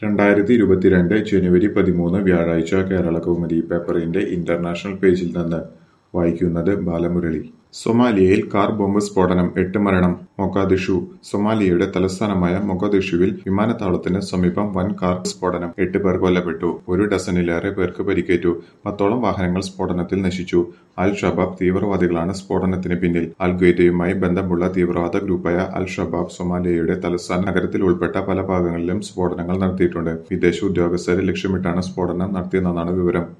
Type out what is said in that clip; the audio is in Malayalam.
രണ്ടായിരത്തി ഇരുപത്തിരണ്ട് ജനുവരി പതിമൂന്ന് വ്യാഴാഴ്ച കേരളകൗമുദി പേപ്പറിന്റെ ഇന്റർനാഷണൽ പേജിൽ നിന്ന് വായിക്കുന്നത് ബാലമുരളി സൊമാലിയയിൽ കാർ ബോംബ് സ്ഫോടനം എട്ട് മരണം മൊഗാദിഷു സൊമാലിയയുടെ തലസ്ഥാനമായ മൊഗാദിഷുവിൽ വിമാനത്താവളത്തിന് സമീപം വൻ കാർ സ്ഫോടനം എട്ട് പേർ കൊല്ലപ്പെട്ടു ഒരു ഡസനിലേറെ പേർക്ക് പരിക്കേറ്റു പത്തോളം വാഹനങ്ങൾ സ്ഫോടനത്തിൽ നശിച്ചു അൽ ഷബാബ് തീവ്രവാദികളാണ് സ്ഫോടനത്തിന് പിന്നിൽ അൽ ഖ്വയ്ദയുമായി ബന്ധമുള്ള തീവ്രവാദ ഗ്രൂപ്പായ അൽ ഷബാബ് സൊമാലിയയുടെ തലസ്ഥാന നഗരത്തിൽ ഉൾപ്പെട്ട പല ഭാഗങ്ങളിലും സ്ഫോടനങ്ങൾ നടത്തിയിട്ടുണ്ട് വിദേശ ഉദ്യോഗസ്ഥരെ ലക്ഷ്യമിട്ടാണ് സ്ഫോടനം നടത്തിയതെന്നാണ് വിവരം